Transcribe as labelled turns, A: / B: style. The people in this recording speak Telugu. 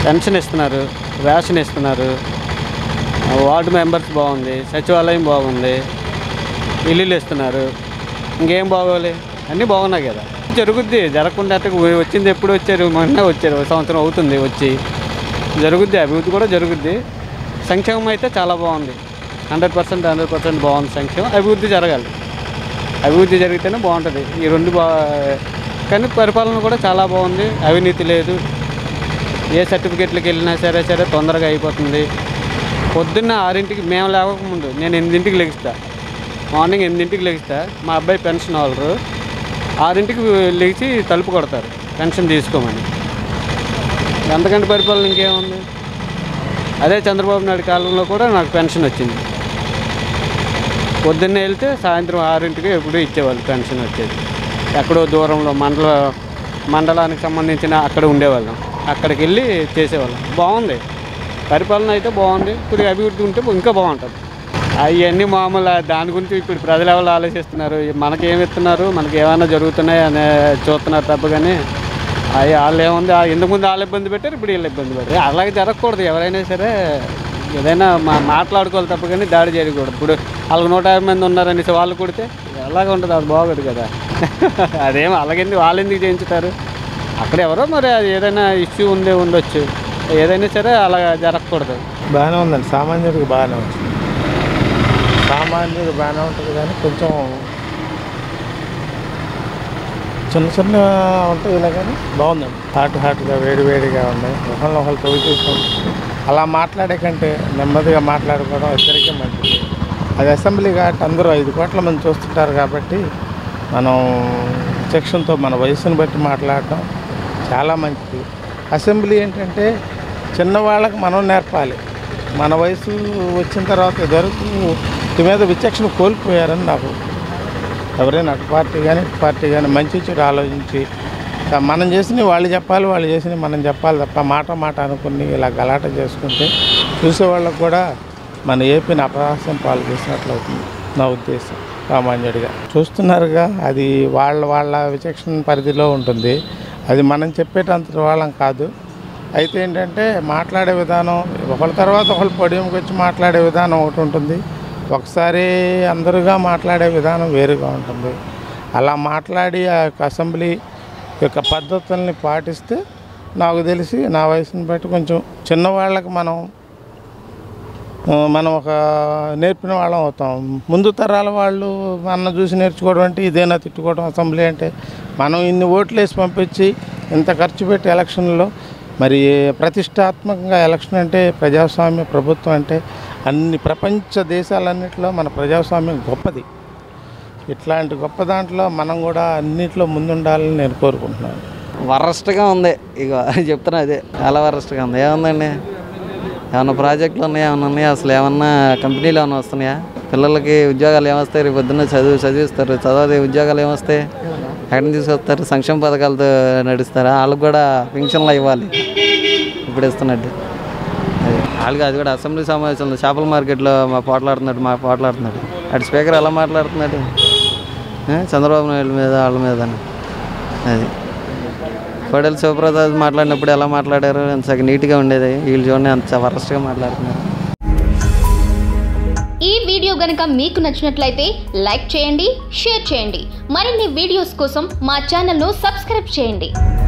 A: పెన్షన్ ఇస్తున్నారు రేషన్ ఇస్తున్నారు వార్డు మెంబర్స్ బాగుంది సచివాలయం బాగుంది ఇల్లులు ఇస్తున్నారు ఇంకేం బాగోవాలి అన్నీ బాగున్నాయి కదా జరుగుద్ది జరగకుండా అంటే వచ్చింది ఎప్పుడు వచ్చారు మొన్న వచ్చారు ఒక సంవత్సరం అవుతుంది వచ్చి జరుగుద్ది అభివృద్ధి కూడా జరుగుద్ది సంక్షేమం అయితే చాలా బాగుంది హండ్రెడ్ పర్సెంట్ హండ్రెడ్ పర్సెంట్ బాగుంది సంక్షేమం అభివృద్ధి జరగాలి అభివృద్ధి జరిగితేనే బాగుంటుంది ఈ రెండు బా కానీ పరిపాలన కూడా చాలా బాగుంది అవినీతి లేదు ఏ సర్టిఫికెట్లకు వెళ్ళినా సరే సరే తొందరగా అయిపోతుంది పొద్దున్న ఆరింటికి మేము లేవకముందు నేను ఎనిమిదింటికి లెగిస్తా మార్నింగ్ ఎనిమిదింటికి లెగిస్తా మా అబ్బాయి పెన్షన్ వాళ్ళు ఆరింటికి లెగిసి తలుపు కొడతారు పెన్షన్ తీసుకోమని ఎంతకంటే పరిపాలన ఇంకేముంది అదే చంద్రబాబు నాయుడు కాలంలో కూడా నాకు పెన్షన్ వచ్చింది పొద్దున్నే వెళ్తే సాయంత్రం ఆరింటికి ఎప్పుడు ఇచ్చేవాళ్ళు పెన్షన్ వచ్చేది ఎక్కడో దూరంలో మండల మండలానికి సంబంధించిన అక్కడ ఉండేవాళ్ళం అక్కడికి వెళ్ళి చేసేవాళ్ళం బాగుంది పరిపాలన అయితే బాగుంది ఇప్పుడు అభివృద్ధి ఉంటే ఇంకా బాగుంటుంది అవన్నీ మామూలు దాని గురించి ఇప్పుడు ప్రజలు ఎవరు ఆలోచిస్తున్నారు మనకి ఏమి ఇస్తున్నారు మనకి ఏమైనా జరుగుతున్నాయి అనే చూస్తున్నారు తప్ప కానీ అవి వాళ్ళు ఏముంది ఆ ఇంతకు ముందు వాళ్ళు ఇబ్బంది పెట్టారు ఇప్పుడు వీళ్ళు ఇబ్బంది పెట్టారు అలాగే జరగకూడదు ఎవరైనా సరే ఏదైనా మా మాట్లాడుకోవాలి తప్ప కానీ దాడి చేయకూడదు ఇప్పుడు వాళ్ళకి నూట యాభై మంది ఉన్నారనేసి వాళ్ళు కొడితే ఎలాగ ఉంటుంది అది బాగోదు కదా అదేం అలాగేంది వాళ్ళు ఎందుకు చేయించుతారు అక్కడ ఎవరో మరి అది ఏదైనా ఇష్యూ ఉందే ఉండొచ్చు ఏదైనా సరే అలా జరగకూడదు
B: బాగానే ఉందండి సామాన్యుడికి బాగానే ఉంటుంది సామాన్యుడు బాగానే ఉంటుంది కానీ కొంచెం చిన్న చిన్న ఉంటాయి ఇలా కానీ బాగుందండి హాట్ హాట్గా వేడి వేడిగా ఉన్నాయి ఒకళ్ళని ఒకళ్ళు తవ్వి చూసుకుంటాం అలా మాట్లాడే కంటే నెమ్మదిగా మాట్లాడుకోవడం ఇద్దరికీ మంచిది అది అసెంబ్లీ కాబట్టి అందరూ ఐదు కోట్ల మంది చూస్తుంటారు కాబట్టి మనం సెక్షన్తో మన వయసుని బట్టి మాట్లాడటం చాలా మంచిది అసెంబ్లీ ఏంటంటే చిన్నవాళ్ళకి మనం నేర్పాలి మన వయసు వచ్చిన తర్వాత ఇదివరకు వీటి మీద విచక్షణ కోల్పోయారని నాకు ఎవరైనా అటు పార్టీ కానీ ఇటు పార్టీ కానీ మంచి చెడు ఆలోచించి ఇక మనం చేసినవి వాళ్ళు చెప్పాలి వాళ్ళు చేసినవి మనం చెప్పాలి తప్ప మాట మాట అనుకుని ఇలా గలాట చేసుకుంటే చూసేవాళ్ళకు కూడా మన ఏపీని అపహాస్యం పాలు చేసినట్లు అవుతుంది నా ఉద్దేశం సామాన్యుడిగా చూస్తున్నారుగా అది వాళ్ళ వాళ్ళ విచక్షణ పరిధిలో ఉంటుంది అది మనం చెప్పేటంత వాళ్ళం కాదు అయితే ఏంటంటే మాట్లాడే విధానం ఒకళ్ళ తర్వాత ఒకళ్ళు పొడియంకి వచ్చి మాట్లాడే విధానం ఒకటి ఉంటుంది ఒకసారి అందరుగా మాట్లాడే విధానం వేరుగా ఉంటుంది అలా మాట్లాడి ఆ యొక్క అసెంబ్లీ యొక్క పద్ధతుల్ని పాటిస్తే నాకు తెలిసి నా వయసుని బట్టి కొంచెం చిన్నవాళ్ళకి మనం ఆ, మనం ఒక నేర్పిన వాళ్ళం అవుతాం ముందు తరాల వాళ్ళు మన చూసి నేర్చుకోవడం అంటే ఇదేనా తిట్టుకోవడం అసెంబ్లీ అంటే మనం ఇన్ని ఓట్లు వేసి పంపించి ఇంత ఖర్చు పెట్టి ఎలక్షన్లో మరి ప్రతిష్టాత్మకంగా ఎలక్షన్ అంటే ప్రజాస్వామ్య ప్రభుత్వం అంటే అన్ని ప్రపంచ దేశాలన్నింటిలో మన ప్రజాస్వామ్యం గొప్పది ఇట్లాంటి గొప్ప దాంట్లో మనం కూడా అన్నిట్లో ముందుండాలని నేను కోరుకుంటున్నాను
C: వరస్ట్గా ఉంది ఇక చెప్తున్నా అదే చాలా వరస్ట్గా ఉంది ఏముందండి ఏమన్నా ప్రాజెక్టులు ఉన్నాయా ఏమన్నా ఉన్నాయా అసలు ఏమన్నా కంపెనీలు ఏమన్నా వస్తున్నాయా పిల్లలకి ఉద్యోగాలు ఏమొస్తాయి రేపు పొద్దున్న చదువు చదివిస్తారు చదవదే ఉద్యోగాలు ఏమొస్తాయి ఎక్కడి నుంచి తీసుకొస్తారు సంక్షేమ పథకాలతో నడుస్తారా వాళ్ళకి కూడా పెన్షన్లు ఇవ్వాలి ఇప్పుడు ఇస్తున్నట్టు అది వాళ్ళకి అది కూడా అసెంబ్లీ సమావేశంలో చేపల మార్కెట్లో మా పోట్లాడుతున్నాడు మా పోట్లాడుతున్నాడు అటు స్పీకర్ ఎలా మాట్లాడుతున్నాడు ఆ? చంద్రబాబు నాయుడు మీద వాళ్ళ మీద అది కోడెల శివప్రసాద్ మాట్లాడినప్పుడు ఎలా మాట్లాడారు అంత సగం నీట్గా ఉండేది వీళ్ళు చూడండి అంత వరస్ట్గా మాట్లాడుతున్నారు
D: ఈ వీడియో గనుక మీకు నచ్చినట్లయితే లైక్ చేయండి షేర్ చేయండి మరిన్ని వీడియోస్ కోసం మా ఛానల్ను సబ్స్క్రైబ్ చేయండి